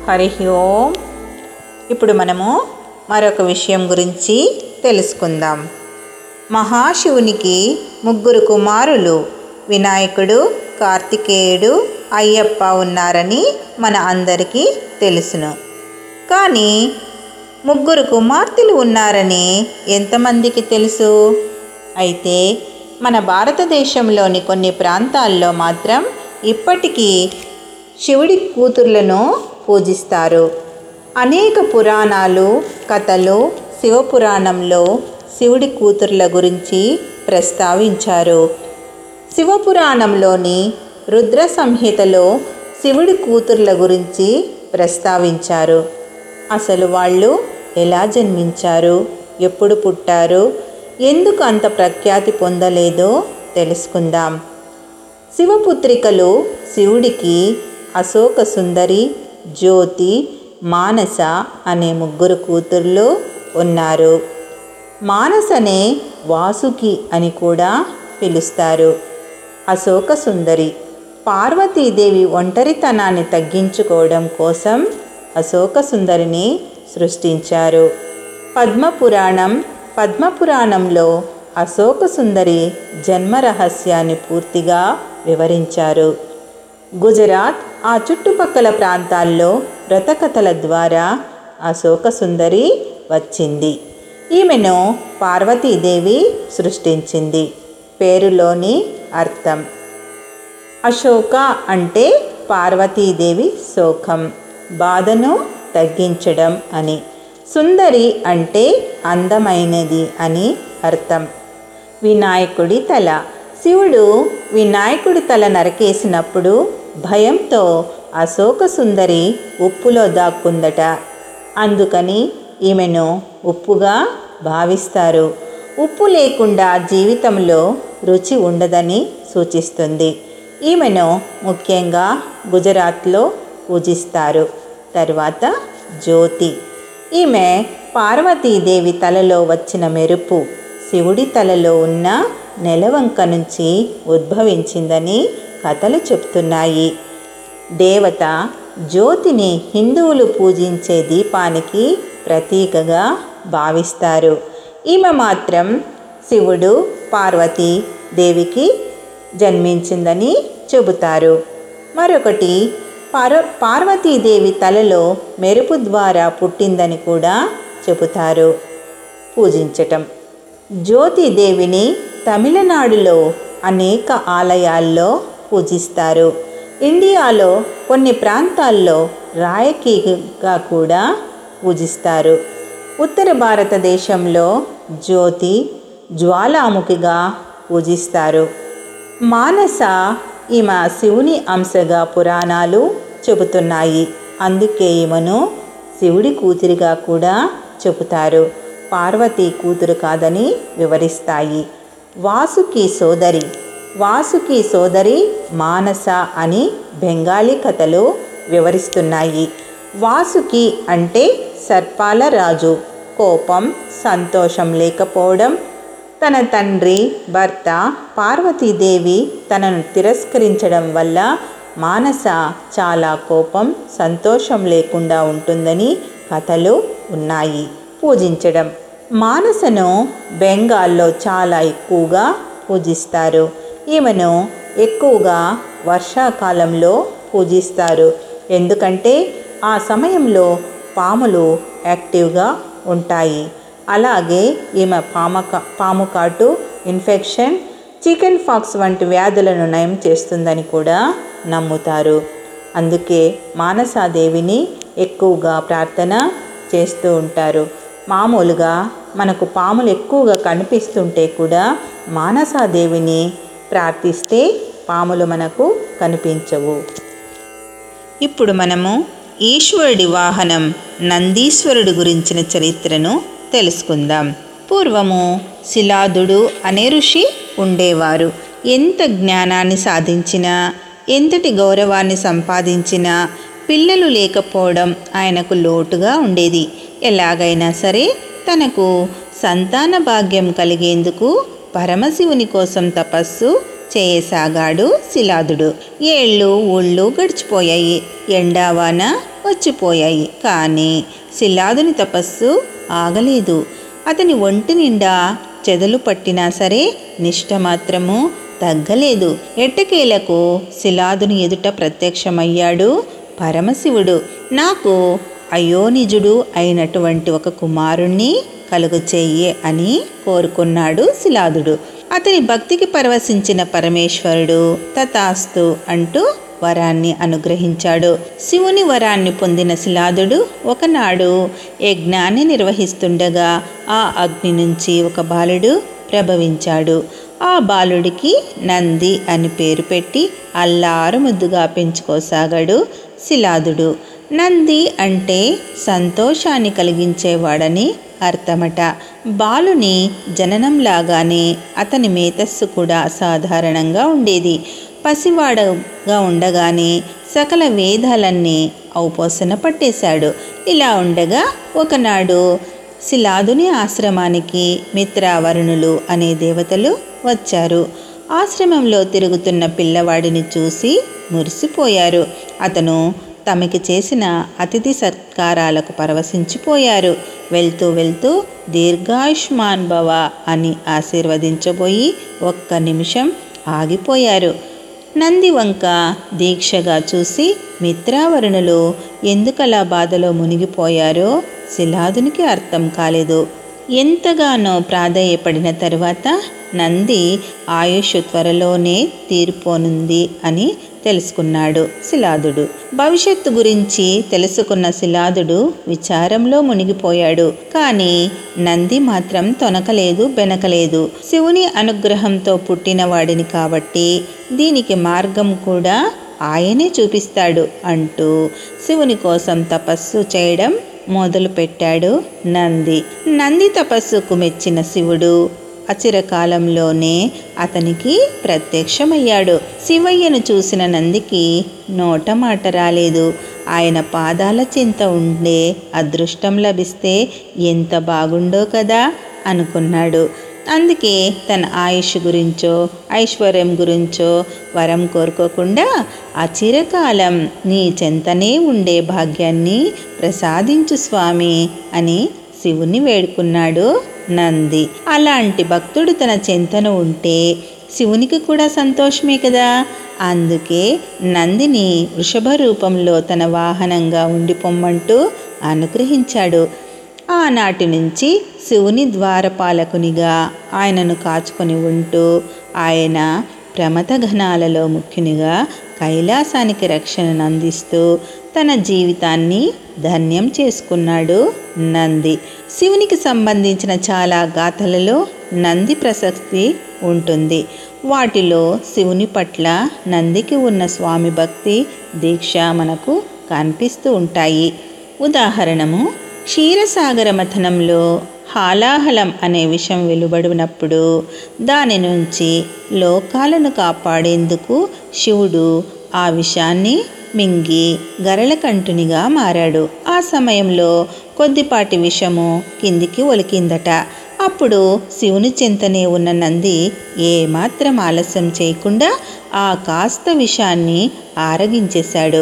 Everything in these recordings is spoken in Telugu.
హరి ఓం ఇప్పుడు మనము మరొక విషయం గురించి తెలుసుకుందాం మహాశివునికి ముగ్గురు కుమారులు వినాయకుడు కార్తికేయుడు అయ్యప్ప ఉన్నారని మన అందరికీ తెలుసును కానీ ముగ్గురు కుమార్తెలు ఉన్నారని ఎంతమందికి తెలుసు అయితే మన భారతదేశంలోని కొన్ని ప్రాంతాల్లో మాత్రం ఇప్పటికీ శివుడి కూతుర్లను పూజిస్తారు అనేక పురాణాలు కథలు శివపురాణంలో శివుడి కూతుర్ల గురించి ప్రస్తావించారు శివపురాణంలోని రుద్ర సంహితలో శివుడి కూతుర్ల గురించి ప్రస్తావించారు అసలు వాళ్ళు ఎలా జన్మించారు ఎప్పుడు పుట్టారు ఎందుకు అంత ప్రఖ్యాతి పొందలేదో తెలుసుకుందాం శివపుత్రికలు శివుడికి అశోక సుందరి జ్యోతి మానస అనే ముగ్గురు కూతుర్లు ఉన్నారు మానసనే వాసుకి అని కూడా పిలుస్తారు అశోక సుందరి పార్వతీదేవి ఒంటరితనాన్ని తగ్గించుకోవడం కోసం అశోక సుందరిని సృష్టించారు పద్మపురాణం పద్మపురాణంలో అశోక సుందరి జన్మ రహస్యాన్ని పూర్తిగా వివరించారు గుజరాత్ ఆ చుట్టుపక్కల ప్రాంతాల్లో వ్రతకథల ద్వారా అశోక సుందరి వచ్చింది ఈమెను పార్వతీదేవి సృష్టించింది పేరులోని అర్థం అశోక అంటే పార్వతీదేవి శోకం బాధను తగ్గించడం అని సుందరి అంటే అందమైనది అని అర్థం వినాయకుడి తల శివుడు వినాయకుడి తల నరకేసినప్పుడు భయంతో అశోక సుందరి ఉప్పులో దాక్కుందట అందుకని ఈమెను ఉప్పుగా భావిస్తారు ఉప్పు లేకుండా జీవితంలో రుచి ఉండదని సూచిస్తుంది ఈమెను ముఖ్యంగా గుజరాత్లో పూజిస్తారు తర్వాత జ్యోతి ఈమె పార్వతీదేవి తలలో వచ్చిన మెరుపు శివుడి తలలో ఉన్న నెలవంక నుంచి ఉద్భవించిందని కథలు చెప్తున్నాయి దేవత జ్యోతిని హిందువులు పూజించే దీపానికి ప్రతీకగా భావిస్తారు ఈమె మాత్రం శివుడు పార్వతీ దేవికి జన్మించిందని చెబుతారు మరొకటి పార పార్వతీదేవి తలలో మెరుపు ద్వారా పుట్టిందని కూడా చెబుతారు పూజించటం జ్యోతిదేవిని తమిళనాడులో అనేక ఆలయాల్లో పూజిస్తారు ఇండియాలో కొన్ని ప్రాంతాల్లో రాయకీగా కూడా పూజిస్తారు ఉత్తర భారతదేశంలో జ్యోతి జ్వాలాముఖిగా పూజిస్తారు మానస ఈమె శివుని అంశగా పురాణాలు చెబుతున్నాయి అందుకే ఈమెను శివుడి కూతురిగా కూడా చెబుతారు పార్వతి కూతురు కాదని వివరిస్తాయి వాసుకి సోదరి వాసుకి సోదరి మానస అని బెంగాలీ కథలు వివరిస్తున్నాయి వాసుకి అంటే సర్పాల రాజు కోపం సంతోషం లేకపోవడం తన తండ్రి భర్త పార్వతీదేవి తనను తిరస్కరించడం వల్ల మానస చాలా కోపం సంతోషం లేకుండా ఉంటుందని కథలు ఉన్నాయి పూజించడం మానసను బెంగాల్లో చాలా ఎక్కువగా పూజిస్తారు ఈమెను ఎక్కువగా వర్షాకాలంలో పూజిస్తారు ఎందుకంటే ఆ సమయంలో పాములు యాక్టివ్గా ఉంటాయి అలాగే ఈమె పామక పాము కాటు ఇన్ఫెక్షన్ చికెన్ ఫాక్స్ వంటి వ్యాధులను నయం చేస్తుందని కూడా నమ్ముతారు అందుకే మానసాదేవిని ఎక్కువగా ప్రార్థన చేస్తూ ఉంటారు మామూలుగా మనకు పాములు ఎక్కువగా కనిపిస్తుంటే కూడా మానసాదేవిని ప్రార్థిస్తే పాములు మనకు కనిపించవు ఇప్పుడు మనము ఈశ్వరుడి వాహనం నందీశ్వరుడు గురించిన చరిత్రను తెలుసుకుందాం పూర్వము శిలాదుడు అనే ఋషి ఉండేవారు ఎంత జ్ఞానాన్ని సాధించినా ఎంతటి గౌరవాన్ని సంపాదించినా పిల్లలు లేకపోవడం ఆయనకు లోటుగా ఉండేది ఎలాగైనా సరే తనకు సంతాన భాగ్యం కలిగేందుకు పరమశివుని కోసం తపస్సు చేయసాగాడు శిలాదుడు ఏళ్ళు ఊళ్ళు గడిచిపోయాయి ఎండావాన వచ్చిపోయాయి కానీ శిలాదుని తపస్సు ఆగలేదు అతని ఒంటి నిండా చెదలు పట్టినా సరే నిష్ట మాత్రము తగ్గలేదు ఎట్టకేలకు శిలాదుని ఎదుట ప్రత్యక్షమయ్యాడు పరమశివుడు నాకు అయోనిజుడు అయినటువంటి ఒక కుమారుణ్ణి కలుగు చెయ్యి అని కోరుకున్నాడు శిలాదుడు అతని భక్తికి పరవశించిన పరమేశ్వరుడు తథాస్తు అంటూ వరాన్ని అనుగ్రహించాడు శివుని వరాన్ని పొందిన శిలాదుడు ఒకనాడు యజ్ఞాన్ని నిర్వహిస్తుండగా ఆ అగ్ని నుంచి ఒక బాలుడు ప్రభవించాడు ఆ బాలుడికి నంది అని పేరు పెట్టి అల్లారు ముద్దుగా పెంచుకోసాగాడు శిలాదుడు నంది అంటే సంతోషాన్ని కలిగించేవాడని అర్థమట బాలుని జననంలాగానే అతని మేతస్సు కూడా అసాధారణంగా ఉండేది పసివాడగా ఉండగానే సకల వేదాలన్నీ ఔపోసన పట్టేశాడు ఇలా ఉండగా ఒకనాడు శిలాదుని ఆశ్రమానికి మిత్రావరుణులు అనే దేవతలు వచ్చారు ఆశ్రమంలో తిరుగుతున్న పిల్లవాడిని చూసి మురిసిపోయారు అతను తమకి చేసిన అతిథి సత్కారాలకు పరవశించిపోయారు వెళ్తూ వెళ్తూ దీర్ఘాయుష్మాన్ భవ అని ఆశీర్వదించబోయి ఒక్క నిమిషం ఆగిపోయారు నంది వంక దీక్షగా చూసి మిత్రావరుణులు ఎందుకలా బాధలో మునిగిపోయారో శిలాదునికి అర్థం కాలేదు ఎంతగానో ప్రాధేయపడిన తరువాత నంది ఆయుష్ త్వరలోనే తీరిపోనుంది అని తెలుసుకున్నాడు శిలాదుడు భవిష్యత్తు గురించి తెలుసుకున్న శిలాదుడు విచారంలో మునిగిపోయాడు కానీ నంది మాత్రం తొనకలేదు బెనకలేదు శివుని అనుగ్రహంతో పుట్టినవాడిని కాబట్టి దీనికి మార్గం కూడా ఆయనే చూపిస్తాడు అంటూ శివుని కోసం తపస్సు చేయడం మొదలుపెట్టాడు నంది నంది తపస్సుకు మెచ్చిన శివుడు అచిరకాలంలోనే అతనికి ప్రత్యక్షమయ్యాడు శివయ్యను చూసిన నందికి నోట మాట రాలేదు ఆయన పాదాల చింత ఉండే అదృష్టం లభిస్తే ఎంత బాగుండో కదా అనుకున్నాడు అందుకే తన ఆయుష్ గురించో ఐశ్వర్యం గురించో వరం కోరుకోకుండా అచిరకాలం నీ చెంతనే ఉండే భాగ్యాన్ని ప్రసాదించు స్వామి అని శివుని వేడుకున్నాడు నంది అలాంటి భక్తుడు తన చెంతను ఉంటే శివునికి కూడా సంతోషమే కదా అందుకే నందిని వృషభ రూపంలో తన వాహనంగా ఉండి పొమ్మంటూ అనుగ్రహించాడు ఆనాటి నుంచి శివుని ద్వారపాలకునిగా ఆయనను కాచుకొని ఉంటూ ఆయన ప్రమథఘనాలలో ముఖ్యునిగా కైలాసానికి రక్షణను అందిస్తూ తన జీవితాన్ని ధన్యం చేసుకున్నాడు నంది శివునికి సంబంధించిన చాలా గాథలలో నంది ప్రసక్తి ఉంటుంది వాటిలో శివుని పట్ల నందికి ఉన్న స్వామి భక్తి దీక్ష మనకు కనిపిస్తూ ఉంటాయి ఉదాహరణము క్షీరసాగర మథనంలో హాలాహలం అనే విషం వెలువడినప్పుడు దాని నుంచి లోకాలను కాపాడేందుకు శివుడు ఆ విషాన్ని మింగి గరళకంఠునిగా మారాడు ఆ సమయంలో కొద్దిపాటి విషము కిందికి ఒలికిందట అప్పుడు శివుని చింతనే ఉన్న నంది ఏమాత్రం ఆలస్యం చేయకుండా ఆ కాస్త విషాన్ని ఆరగించేశాడు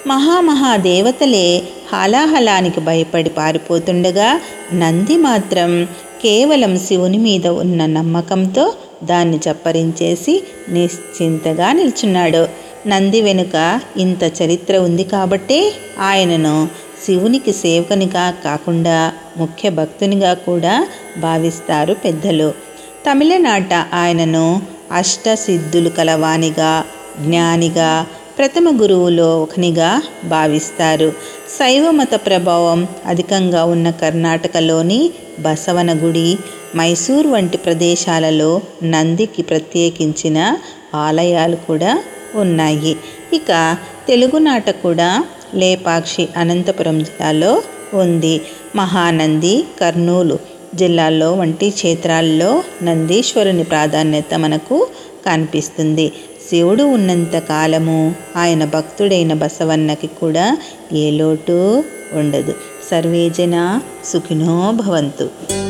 మహామహాదేవతలే హలాహలానికి భయపడి పారిపోతుండగా నంది మాత్రం కేవలం శివుని మీద ఉన్న నమ్మకంతో దాన్ని చప్పరించేసి నిశ్చింతగా నిల్చున్నాడు నంది వెనుక ఇంత చరిత్ర ఉంది కాబట్టే ఆయనను శివునికి సేవకునిగా కాకుండా ముఖ్య భక్తునిగా కూడా భావిస్తారు పెద్దలు తమిళనాట ఆయనను అష్టసిద్ధులు కలవానిగా జ్ఞానిగా ప్రథమ గురువులో ఒకనిగా భావిస్తారు శైవ మత ప్రభావం అధికంగా ఉన్న కర్ణాటకలోని బసవనగుడి మైసూర్ వంటి ప్రదేశాలలో నందికి ప్రత్యేకించిన ఆలయాలు కూడా ఉన్నాయి ఇక తెలుగునాట కూడా లేపాక్షి అనంతపురం జిల్లాలో ఉంది మహానంది కర్నూలు జిల్లాల్లో వంటి క్షేత్రాల్లో నందీశ్వరుని ప్రాధాన్యత మనకు కనిపిస్తుంది శివుడు ఉన్నంత కాలము ఆయన భక్తుడైన బసవన్నకి కూడా ఏ లోటు ఉండదు సర్వేజన సుఖినో భవంతు